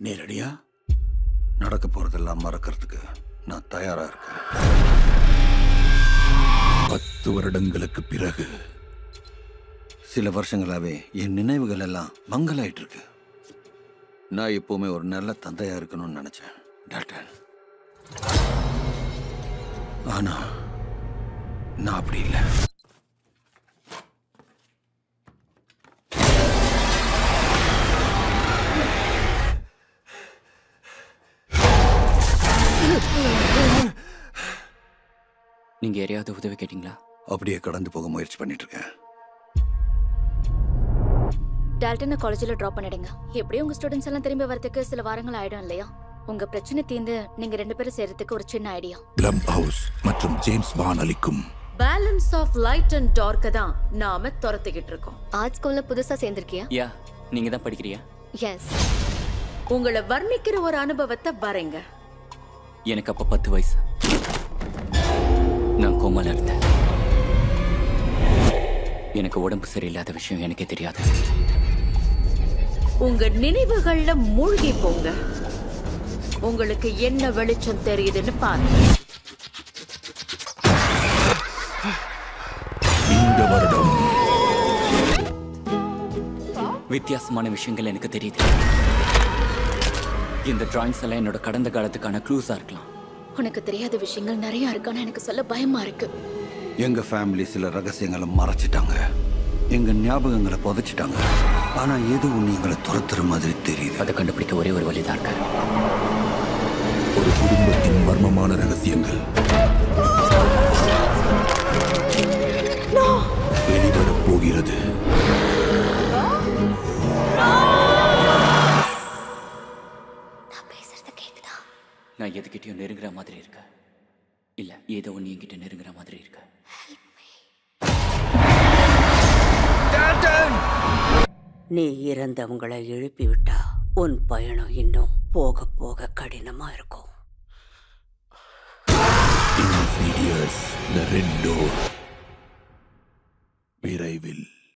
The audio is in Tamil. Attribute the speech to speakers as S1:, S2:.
S1: நேரடியா நடக்க போறதெல்லாம் மறக்கிறதுக்கு நான் தயாரா இருக்கேன் பத்து வருடங்களுக்கு பிறகு சில வருஷங்களாவே என் நினைவுகள் எல்லாம் மங்கலாயிட்டு இருக்கு நான் எப்பவுமே ஒரு நல்ல தந்தையா இருக்கணும்னு நினைச்சேன் டாக்டர் ஆனா நான் அப்படி இல்லை
S2: நீங்க யாரையாவது உதவி கேட்டீங்களா
S1: அப்படியே கடந்து போக முயற்சி பண்ணிட்டு இருக்கேன்
S3: டால்டனை காலேஜில் ட்ராப் பண்ணிடுங்க எப்படியும் உங்க ஸ்டூடெண்ட்ஸ் எல்லாம் திரும்பி வரதுக்கு சில வாரங்கள் ஆயிடும் இல்லையா உங்க பிரச்சனை தீர்ந்து நீங்க ரெண்டு பேரும் சேர்றதுக்கு ஒரு சின்ன ஐடியா
S4: பிளம் ஹவுஸ் மற்றும் ஜேம்ஸ் பான் அளிக்கும்
S5: பேலன்ஸ் ஆஃப் லைட் அண்ட் டார்க்க தான் நாம துரத்திக்கிட்டு இருக்கோம்
S3: ஆர்ட் ஸ்கூல்ல புதுசா சேர்ந்திருக்கியா
S2: யா நீங்க தான் படிக்கிறியா
S3: எஸ்
S5: உங்களை வர்ணிக்கிற ஒரு அனுபவத்தை வரைங்க
S2: எனக்கு அப்ப பத்து வயசு நான் கோமால இருந்தேன் எனக்கு உடம்பு சரியில்லாத விஷயம் எனக்கே தெரியாது
S5: உங்க நினைவுகள்ல மூழ்கி போங்க உங்களுக்கு என்ன வெளிச்சம் தெரியுதுன்னு பாருங்க
S4: இந்த வருடம்
S2: வித்தியாசமான விஷயங்கள் எனக்கு தெரியுது இந்த டிராயிங்ஸ் எல்லாம் என்னோட கடந்த காலத்துக்கான க்ளூஸா இருக்கலாம்
S3: உனக்கு தெரியாத விஷயங்கள் நிறைய இருக்கான்னு எனக்கு சொல்ல பயமா இருக்கு
S1: எங்க ஃபேமிலி சில ரகசியங்களை மறைச்சிட்டாங்க எங்க ஞாபகங்களை புதைச்சிட்டாங்க ஆனா ஏதோ ஒண்ணு எங்களை துரத்துற மாதிரி தெரியுது
S2: அதை கண்டுபிடிக்க ஒரே ஒரு வழிதான் இருக்கு
S4: ஒரு குடும்பத்தின் மர்மமான ரகசியங்கள் வெளிவரப் போகிறது
S3: நான் பேசுறது கேக்குதா
S2: நான் எதுக்கிட்டயும் நெருங்குற மாதிரி இருக்க இல்ல ஏதோ ஒண்ணு என்கிட்ட நெருங்குற மாதிரி இருக்க
S6: நீ இறந்தவங்களை எழுப்பி விட்டா உன் பயணம் இன்னும் போக போக கடினமா இருக்கும்
S4: Insidious, The Red Door